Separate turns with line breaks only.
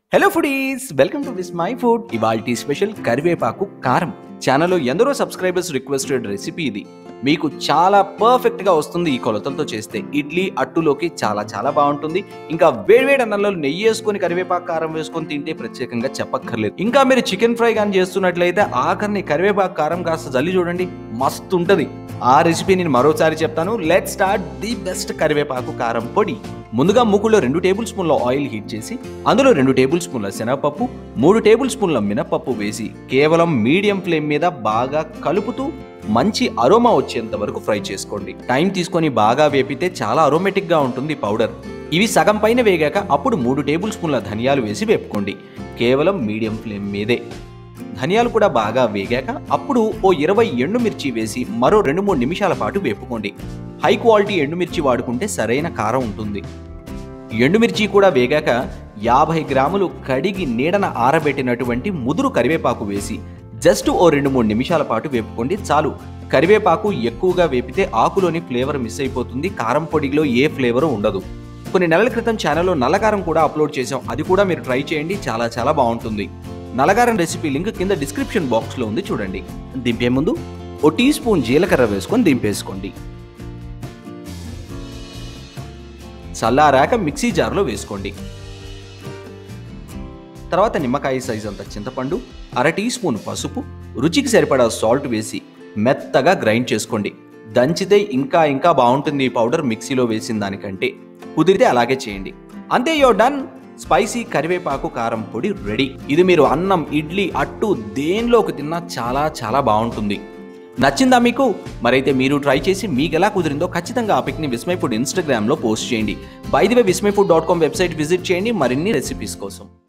hello foodies welcome to Vismai food ఇవాల్టి special కరివేపాకు కారం ఛానల్లో ఎందరో సబ్స్క్రైబర్స్ రిక్వెస్టెడ్ రెసిపీ ఇది మీకు చాలా పర్ఫెక్ట్ గా వస్తుంది ఈ కొలతలతో చేస్తే ఇడ్లీ అట్టులోకి చాలా చాలా బాగుంటుంది ఇంకా వేడివేడి అన్నంలో నెయ్యి వేసుకొని కరివేపాకు కారం వేసుకొని తింటే ప్రత్యేకంగా చెప్పక్కర్లేదు ఇంకా మీరు చికెన్ ఫ్రై కానీ చేస్తున్నట్లయితే ఆఖరిని కరివేపాకు కారం కాస్త జల్లి చూడండి మస్తు ఉంటది ఆ రెసిపీ నేను మరోసారి చెప్తాను లెట్ స్టార్ట్ ది బెస్ట్ కరివేపాకు కారం పొడి ముందుగా మూకులో రెండు టేబుల్ స్పూన్ల ఆయిల్ హీట్ చేసి అందులో రెండు టేబుల్ స్పూన్ల శనగపప్పు మూడు టేబుల్ స్పూన్ల మినపప్పు వేసి కేవలం మీడియం ఫ్లేమ్ మీద బాగా కలుపుతూ మంచి అరోమా వచ్చేంత వరకు ఫ్రై చేసుకోండి టైం తీసుకొని బాగా వేపితే చాలా అరోమేటిక్ గా ఉంటుంది పౌడర్ ఇవి సగం పైన వేగాక అప్పుడు మూడు టేబుల్ స్పూన్ల ధనియాలు వేసి వేపుకోండి కేవలం మీడియం ఫ్లేమ్ మీదే ధనియాలు కూడా బాగా వేగాక అప్పుడు ఓ ఇరవై ఎండుమిర్చి వేసి మరో రెండు మూడు నిమిషాల పాటు వేపుకోండి హై క్వాలిటీ ఎండుమిర్చి వాడుకుంటే సరైన కారం ఉంటుంది ఎండుమిర్చి కూడా వేగాక యాభై గ్రాములు కడిగి నీడన ఆరబెట్టినటువంటి ముదురు కరివేపాకు వేసి జస్ట్ ఓ రెండు మూడు నిమిషాల పాటు వేపుకోండి చాలు కరివేపాకు ఎక్కువగా వేపితే ఆకులోని ఫ్లేవర్ మిస్ అయిపోతుంది కారం పొడిలో ఏ ఫ్లేవర్ ఉండదు కొన్ని నెలల క్రితం ఛానల్లో నల్లకారం కూడా అప్లోడ్ చేసాం అది కూడా మీరు ట్రై చేయండి చాలా చాలా బాగుంటుంది నల్లగారం రెసిపీ లింక్ కింద డిస్క్రిప్షన్ బాక్స్లో ఉంది చూడండి దింపే ముందు ఓ టీ స్పూన్ జీలకర్ర వేసుకొని దింపేసుకోండి చల్లారాక మిక్సీ జార్లో వేసుకోండి తర్వాత నిమ్మకాయ సైజ్ అంత చింతపండు అర టీ స్పూన్ పసుపు రుచికి సరిపడా సాల్ట్ వేసి మెత్తగా గ్రైండ్ చేసుకోండి దంచితే ఇంకా ఇంకా బాగుంటుంది ఈ పౌడర్ మిక్సీలో వేసిన దానికంటే కుదిరితే అలాగే చేయండి అంతే యో డన్ స్పైసీ కరివేపాకు కారం పొడి రెడీ ఇది మీరు అన్నం ఇడ్లీ అట్టు దేనిలోకి తిన్నా చాలా చాలా బాగుంటుంది నచ్చిందా మీకు మరైతే మీరు ట్రై చేసి మీకు ఎలా కుదిరిందో ఖచ్చితంగా ఆ పిక్ని విస్మై ఫుడ్ ఇన్స్టాగ్రామ్లో పోస్ట్ చేయండి by the way Vismai food dot com website visit చేయండి మరిన్ని రెసిపీస్ కోసం